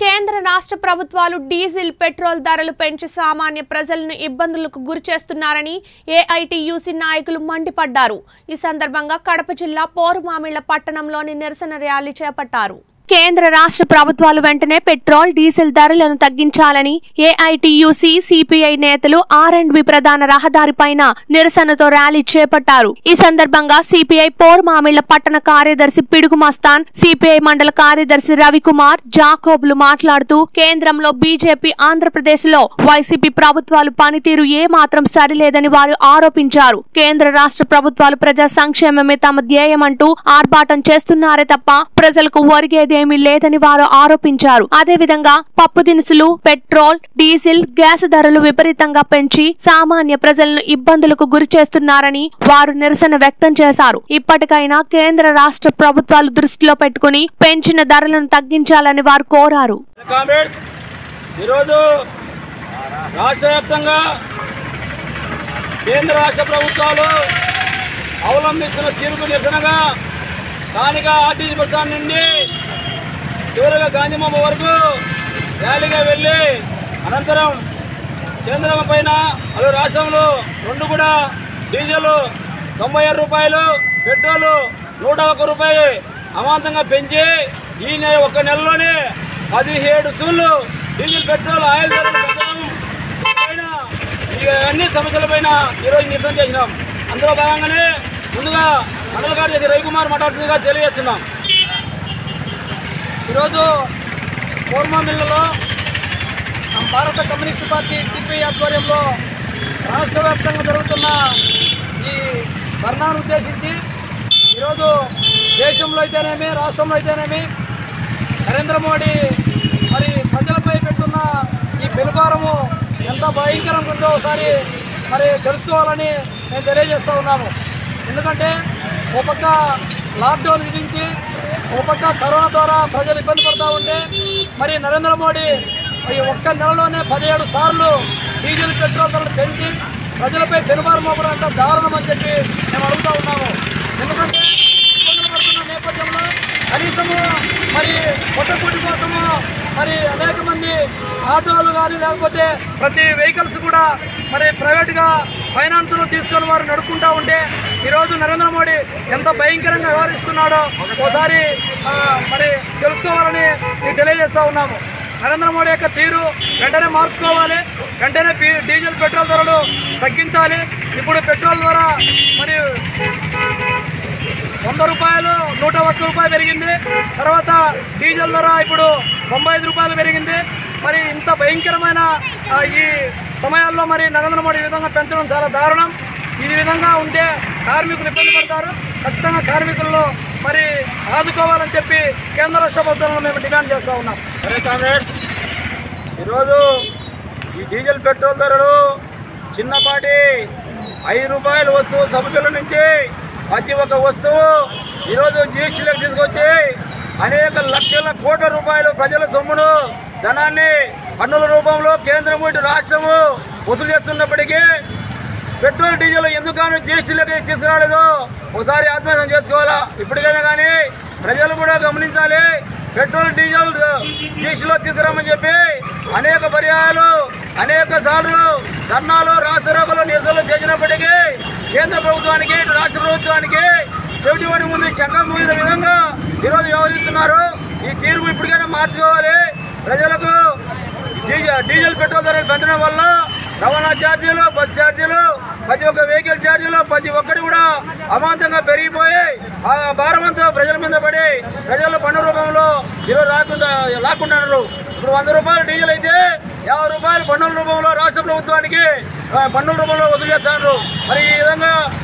కేంద్ర రాష్ట్ర ప్రభుత్వాలు డీజిల్ పెట్రోల్ ధరలు పెంచి సామాన్య ప్రజలను ఇబ్బందులకు గురి చేస్తున్నారని ఏఐటియుసి నాయకులు మండిపడ్డారు ఈ సందర్భంగా కడప జిల్లా పోరుమామిళ్ల పట్టణంలోని నిరసన ర్యాలీ చేపట్టారు కేంద్ర రాష్ట్ర ప్రభుత్వాలు వెంటనే పెట్రోల్ డీజిల్ ధరలను తగ్గించాలని ఏఐటియుసి సిపిఐ నేతలు ఆర్ అండ్ బి ప్రధాన రహదారి పైన నిరసనతో ర్యాలీ చేపట్టారు ఈ సందర్భంగా సిపిఐ పోర్మామిళ్ల పట్టణ కార్యదర్శి పిడుగు మస్తాన్ సిపిఐ మండల కార్యదర్శి రవికుమార్ జాకోబ్లు మాట్లాడుతూ కేంద్రంలో బీజేపీ ఆంధ్రప్రదేశ్ లో వైసీపీ ప్రభుత్వాలు పనితీరు ఏ మాత్రం సరిలేదని వారు ఆరోపించారు కేంద్ర రాష్ట్ర ప్రభుత్వాలు ప్రజా సంక్షేమమే తమ ధ్యేయమంటూ ఆర్భాటం చేస్తున్నారే తప్ప ప్రజలకు ఒరిగేదేమీ లేదని వారు ఆరోపించారు అదేవిధంగా పప్పు దినుసులు పెట్రోల్ డీజిల్ గ్యాస్ ధరలు విపరీతంగా పెంచి సామాన్య ప్రజలను ఇబ్బందులకు గురి చేస్తున్నారని వారు నిరసన వ్యక్తం చేశారు ఇప్పటికైనా కేంద్ర రాష్ట్ర ప్రభుత్వాలు దృష్టిలో పెట్టుకుని పెంచిన ధరలను తగ్గించాలని వారు కోరారు కామ్రేడ్స్ ఈరోజు రాష్ట్ర వ్యాప్తంగా కేంద్ర రాష్ట్ర ప్రభుత్వాలు అవలంబిస్తున్న తీరుకు నిరసనగా స్థానిక ఆర్టీసీ బస్టాండ్ నుండి చివరిగా గాంధీమామ వరకు ర్యాలీగా వెళ్ళి అనంతరం కేంద్రం పైన అదే రాష్ట్రంలో రెండు కూడా డీజిల్ తొంభై ఆరు రూపాయలు పెట్రోల్ నూట ఒక్క రూపాయి అమాంతంగా పెంచి ఈ నెల ఒక నెలలోనే పదిహేడు సూళ్ళు డీజిల్ పెట్రోల్ ఆయిల్ ధరలు పెంచడం పైన ఈ అన్ని సమస్యలపైన ఈరోజు నిరసన చేసినాం అందులో భాగంగానే ముందుగా మండల కార్యదర్శి రవికుమార్ మాట్లాడుతుందిగా తెలియజేస్తున్నాం ఈరోజు కోర్మా మిల్లులో భారత కమ్యూనిస్ట్ పార్టీ సిపిఐ ఆధ్వర్యంలో రాష్ట్ర వ్యాప్తంగా జరుగుతున్న ఈ ధర్నాను ఉద్దేశించి ఈరోజు దేశంలో అయితేనేమి రాష్ట్రంలో అయితేనేమి నరేంద్ర మోడీ మరి ప్రజలపై పెడుతున్న ఈ పెనుభారము ఎంత భయంకరంగా ఉందో ఒకసారి మరి తెలుసుకోవాలని మేము తెలియజేస్తూ ఉన్నాము ఎందుకంటే ఒక పక్క లాక్డౌన్ విధించి ఒక పక్క కరోనా ద్వారా ప్రజలు ఇబ్బంది పడుతూ ఉంటే మరి నరేంద్ర మోడీ ఈ ఒక్క నెలలోనే పదిహేడు సార్లు డీజిల్ పెట్రోల్ ధరలు పెంచి ప్రజలపై పెనుబారు మోపడం అంత దారుణం అని చెప్పి మేము అడుగుతూ ఉన్నాము ఎందుకంటే ఇబ్బందులు పడుతున్న నేపథ్యంలో కనీసము మరి పొట్టకూటి కోసము మరి అనేక మంది ఆటోలు కానీ లేకపోతే ప్రతి వెహికల్స్ కూడా మరి ప్రైవేట్గా ఫైనాన్స్లో తీసుకొని వారు నడుపుకుంటా ఉంటే ఈరోజు నరేంద్ర మోడీ ఎంత భయంకరంగా వ్యవహరిస్తున్నాడో ఒకసారి ఆ, మరి తెలుసుకోవాలని మీకు తెలియజేస్తూ ఉన్నాము నరేంద్ర మోడీ యొక్క తీరు వెంటనే మార్చుకోవాలి వెంటనే పీ- డీజిల్ పెట్రోల్ ధరలు తగ్గించాలి ఇప్పుడు పెట్రోల్ ద్వారా మరి వంద రూపాయలు నూట ఒక్క రూపాయలు పెరిగింది తర్వాత డీజిల్ ధర ఇప్పుడు తొంభై ఐదు రూపాయలు పెరిగింది మరి ఇంత భయంకరమైన ఆ, ఈ సమయాల్లో మరి నరేంద్ర మోడీ ఈ విధంగా పెంచడం చాలా దారుణం ఈ విధంగా ఉంటే కార్మికులు ఇబ్బంది పడతారు ఖచ్చితంగా కార్మికులను మరి ఆదుకోవాలని చెప్పి కేంద్ర రాష్ట్ర ప్రభుత్వంలో మేము డిమాండ్ చేస్తూ ఉన్నాం సరే కామ్రేడ్స్ ఈరోజు ఈ డీజిల్ పెట్రోల్ ధరలు చిన్నపాటి ఐదు రూపాయల వస్తువు సముద్రం నుంచి ప్రతి ఒక్క వస్తువు ఈరోజు జీఎస్టీలోకి తీసుకొచ్చి అనేక లక్షల కోట్ల రూపాయలు ప్రజల సొమ్మును ధనాన్ని పన్నుల రూపంలో కేంద్రం ఇటు రాష్ట్రము వసూలు చేస్తున్నప్పటికీ పెట్రోల్ డీజిల్ ఎందుకని జీఎస్టీలోకి తీసుకురాలేదు ఒకసారి ఆత్మహత్యం చేసుకోవాలా ఇప్పటికైనా కానీ ప్రజలు కూడా గమనించాలి పెట్రోల్ డీజిల్ జీఎస్టీలో తీసుకురామని చెప్పి అనేక పర్యాయాలు అనేక సార్లు ధర్నాలు రాష్ట్రరోగులు నిరసనలు చేసినప్పటికీ కేంద్ర ప్రభుత్వానికి ఇటు రాష్ట్ర ప్రభుత్వానికి చెవిటి వాడి ముందు చంగం మూసిన విధంగా ఈరోజు వ్యవహరిస్తున్నారు ఈ తీర్పు ఇప్పటికైనా మార్చుకోవాలి ప్రజలకు డీజిల్ డీజిల్ పెట్రోల్ ధరలు పెంచడం వల్ల రవాణా ఛార్జీలు బస్ ఛార్జీలు ప్రతి ఒక్క వెహికల్ ఛార్జీలు ప్రతి ఒక్కటి కూడా అమాంతంగా పెరిగిపోయి ఆ భారం అంతా ప్రజల మీద పడి ప్రజల పన్ను రూపంలో ఈరోజు రాకుండా లాక్కుంటున్నారు ఇప్పుడు వంద రూపాయలు డీజిల్ అయితే యాభై రూపాయలు పన్నుల రూపంలో రాష్ట్ర ప్రభుత్వానికి ఆ, పన్నుల రూపంలో వసూలు చేస్తున్నారు మరి ఈ విధంగా